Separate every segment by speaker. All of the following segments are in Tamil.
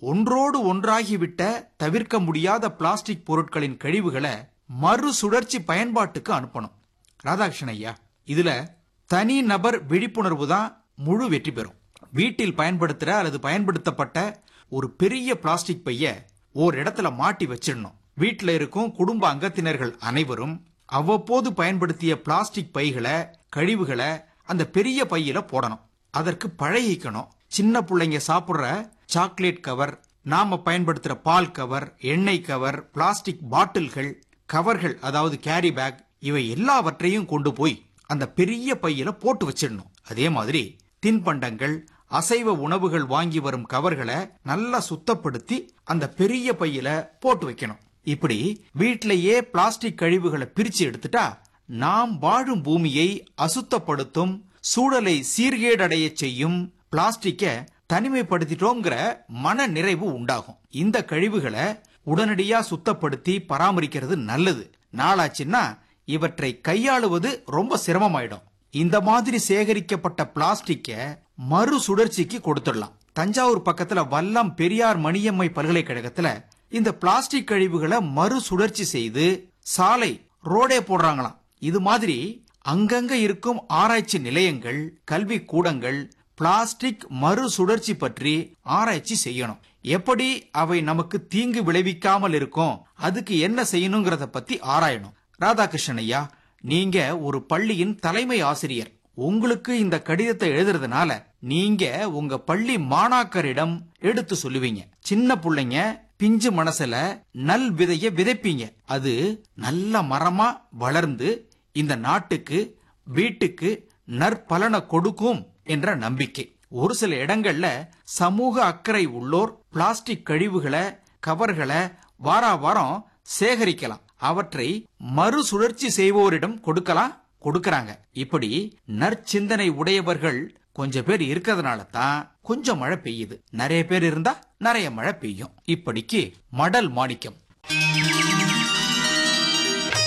Speaker 1: ஒன்றோடு ஒன்றாகிவிட்ட தவிர்க்க முடியாத பிளாஸ்டிக் பொருட்களின் கழிவுகளை மறுசுழற்சி பயன்பாட்டுக்கு அனுப்பணும் ராதாகிருஷ்ணன் ஐயா இதுல தனி நபர் விழிப்புணர்வு தான் முழு வெற்றி பெறும் வீட்டில் பயன்படுத்துற அல்லது பயன்படுத்தப்பட்ட ஒரு பெரிய பிளாஸ்டிக் பைய ஓர் இடத்துல மாட்டி வச்சிடணும் வீட்டில் இருக்கும் குடும்ப அங்கத்தினர்கள் அனைவரும் அவ்வப்போது பயன்படுத்திய பிளாஸ்டிக் பைகளை கழிவுகளை அந்த பெரிய பையில போடணும் அதற்கு பழகிக்கணும் சின்ன பிள்ளைங்க சாப்பிடுற சாக்லேட் கவர் நாம பயன்படுத்துற பால் கவர் எண்ணெய் கவர் பிளாஸ்டிக் பாட்டில்கள் கவர்கள் அதாவது கேரி பேக் இவை எல்லாவற்றையும் கொண்டு போய் அந்த பெரிய பையில போட்டு வச்சிடணும் அதே மாதிரி தின்பண்டங்கள் அசைவ உணவுகள் வாங்கி வரும் கவர்களை நல்லா சுத்தப்படுத்தி அந்த பெரிய பையில போட்டு வைக்கணும் இப்படி வீட்டிலேயே பிளாஸ்டிக் கழிவுகளை பிரிச்சு எடுத்துட்டா நாம் வாழும் பூமியை அசுத்தப்படுத்தும் சூழலை சீர்கேடடைய செய்யும் பிளாஸ்டிக்கை தனிமைப்படுத்திட்டோங்கிற மன நிறைவு உண்டாகும் இந்த கழிவுகளை உடனடியா சுத்தப்படுத்தி பராமரிக்கிறது நல்லது நாளாச்சுன்னா இவற்றை கையாளுவது ரொம்ப சிரமமாயிடும் இந்த மாதிரி சேகரிக்கப்பட்ட பிளாஸ்டிக்கை மறுசுழற்சிக்கு கொடுத்துடலாம் தஞ்சாவூர் பக்கத்துல வல்லம் பெரியார் மணியம்மை பல்கலைக்கழகத்துல இந்த பிளாஸ்டிக் கழிவுகளை மறுசுழற்சி செய்து சாலை ரோடே போடுறாங்களாம் இது மாதிரி அங்கங்க இருக்கும் ஆராய்ச்சி நிலையங்கள் கல்வி கூடங்கள் பிளாஸ்டிக் மறுசுழற்சி பற்றி ஆராய்ச்சி செய்யணும் எப்படி அவை நமக்கு தீங்கு விளைவிக்காமல் இருக்கும் அதுக்கு என்ன செய்யணுங்கிறத பத்தி ஆராயணும் ராதாகிருஷ்ணன் ஐயா நீங்க ஒரு பள்ளியின் தலைமை ஆசிரியர் உங்களுக்கு இந்த கடிதத்தை எழுதுறதுனால நீங்க உங்க பள்ளி மாணாக்கரிடம் எடுத்து சொல்லுவீங்க சின்ன பிள்ளைங்க பிஞ்சு மனசுல நல் விதைய விதைப்பீங்க அது நல்ல மரமா வளர்ந்து இந்த நாட்டுக்கு வீட்டுக்கு நற்பலனை கொடுக்கும் என்ற நம்பிக்கை ஒரு சில இடங்கள்ல சமூக அக்கறை உள்ளோர் பிளாஸ்டிக் கழிவுகளை கவர்களை வாரா வாரம் சேகரிக்கலாம் அவற்றை மறுசுழற்சி செய்வோரிடம் கொடுக்கலாம் கொடுக்கறாங்க இப்படி நற்சிந்தனை உடையவர்கள் கொஞ்சம் பேர் இருக்கிறதுனால தான் கொஞ்சம் மழை பெய்யுது நிறைய பேர் இருந்தா நிறைய மழை பெய்யும் இப்படிக்கு மடல் மாணிக்கம்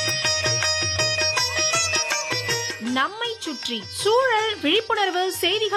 Speaker 2: நம்மை சுற்றி சூழல் விழிப்புணர்வு செய்திகள்